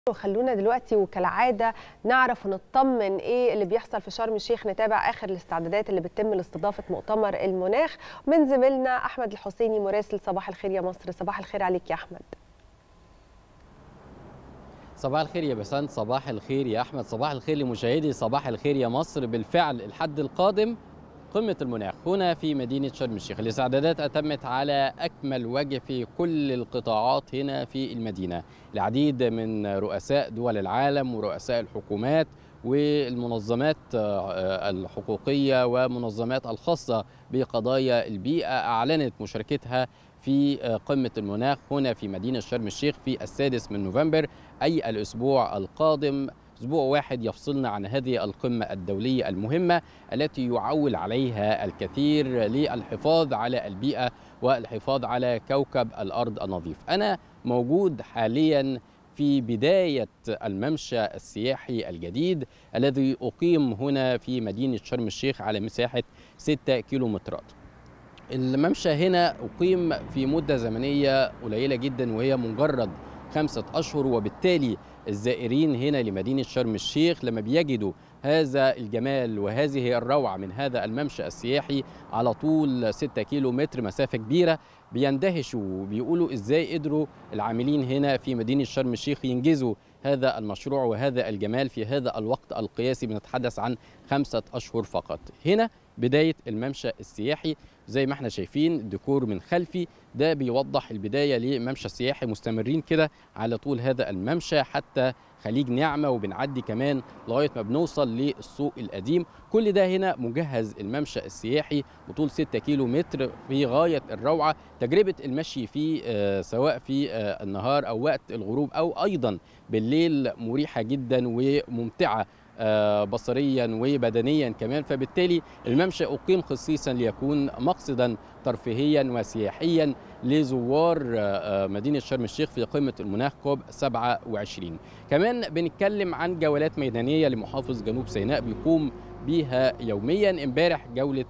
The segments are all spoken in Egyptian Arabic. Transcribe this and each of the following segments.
وخلونا دلوقتي وكالعاده نعرف ونطمن ايه اللي بيحصل في شرم الشيخ نتابع اخر الاستعدادات اللي بتتم لاستضافه مؤتمر المناخ من زميلنا احمد الحسيني مراسل صباح الخير يا مصر صباح الخير عليك يا احمد صباح الخير يا بسنت صباح الخير يا احمد صباح الخير لمشاهدي صباح الخير يا مصر بالفعل الحد القادم قمة المناخ هنا في مدينة شرم الشيخ الاستعدادات أتمت على أكمل وجه في كل القطاعات هنا في المدينة العديد من رؤساء دول العالم ورؤساء الحكومات والمنظمات الحقوقية ومنظمات الخاصة بقضايا البيئة أعلنت مشاركتها في قمة المناخ هنا في مدينة شرم الشيخ في السادس من نوفمبر أي الأسبوع القادم أسبوع واحد يفصلنا عن هذه القمة الدولية المهمة التي يعول عليها الكثير للحفاظ على البيئة والحفاظ على كوكب الأرض النظيف أنا موجود حالياً في بداية الممشى السياحي الجديد الذي أقيم هنا في مدينة شرم الشيخ على مساحة 6 كيلومترات الممشى هنا أقيم في مدة زمنية قليلة جدا وهي مجرد خمسة أشهر وبالتالي الزائرين هنا لمدينة شرم الشيخ لما بيجدوا هذا الجمال وهذه الروعة من هذا الممشى السياحي على طول 6 كيلو متر مسافة كبيرة بيندهشوا وبيقولوا ازاي قدروا العاملين هنا في مدينة شرم الشيخ ينجزوا هذا المشروع وهذا الجمال في هذا الوقت القياسي بنتحدث عن خمسة أشهر فقط هنا بداية الممشى السياحي زي ما احنا شايفين ديكور من خلفي ده بيوضح البداية لممشى سياحي مستمرين كده على طول هذا الممشى حتى خليج نعمة وبنعدي كمان لغاية ما بنوصل للسوق القديم كل ده هنا مجهز الممشى السياحي بطول 6 كيلو متر في غاية الروعة تجربة المشي فيه آه سواء في آه النهار أو وقت الغروب أو أيضا بالليل مريحة جدا وممتعة آه بصريا وبدنيا كمان فبالتالي الممشى أقيم خصيصا ليكون مقصدا ترفيهيا وسياحيا لزوار مدينة شرم الشيخ في قمة المناخ كوب 27 كمان بنتكلم عن جولات ميدانية لمحافظ جنوب سيناء بيقوم بيها يوميا امبارح جولة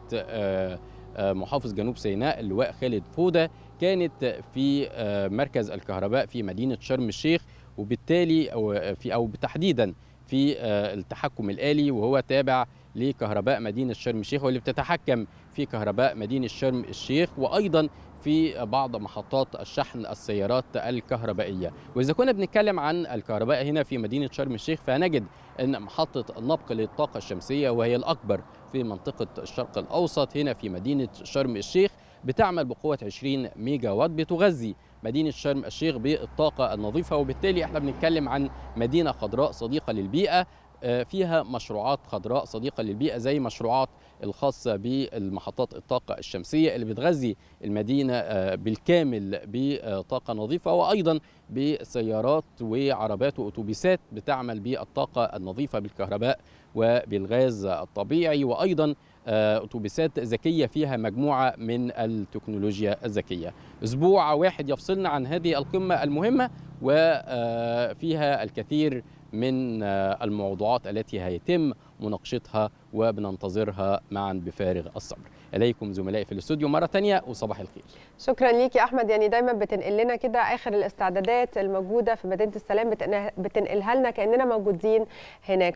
محافظ جنوب سيناء اللواء خالد فودة كانت في مركز الكهرباء في مدينة شرم الشيخ وبالتالي أو في أو تحديدا في التحكم الآلي وهو تابع لكهرباء مدينة شرم الشيخ واللي بتتحكم في كهرباء مدينة شرم الشيخ وأيضا في بعض محطات الشحن السيارات الكهربائية وإذا كنا بنتكلم عن الكهرباء هنا في مدينة شرم الشيخ فنجد أن محطة النقل للطاقة الشمسية وهي الأكبر في منطقة الشرق الأوسط هنا في مدينة شرم الشيخ بتعمل بقوة 20 ميجا وات بتغذي مدينة شرم الشيخ بالطاقة النظيفة وبالتالي احنا بنتكلم عن مدينة خضراء صديقة للبيئة فيها مشروعات خضراء صديقة للبيئة زي مشروعات الخاصة بالمحطات الطاقة الشمسية اللي بتغذي المدينة بالكامل بطاقة نظيفة وأيضا بسيارات وعربات وأتوبيسات بتعمل بالطاقة النظيفة بالكهرباء وبالغاز الطبيعي وأيضا أتوبيسات ذكية فيها مجموعة من التكنولوجيا الذكية أسبوع واحد يفصلنا عن هذه القمة المهمة وفيها الكثير من الموضوعات التي هيتم مناقشتها وبننتظرها معا بفارغ الصبر اليكم زملائي في الاستوديو مره ثانيه وصباح الخير شكرا ليك يا احمد يعني دايما بتنقل لنا كده اخر الاستعدادات الموجوده في مدينه السلام بتنقلها لنا كاننا موجودين هناك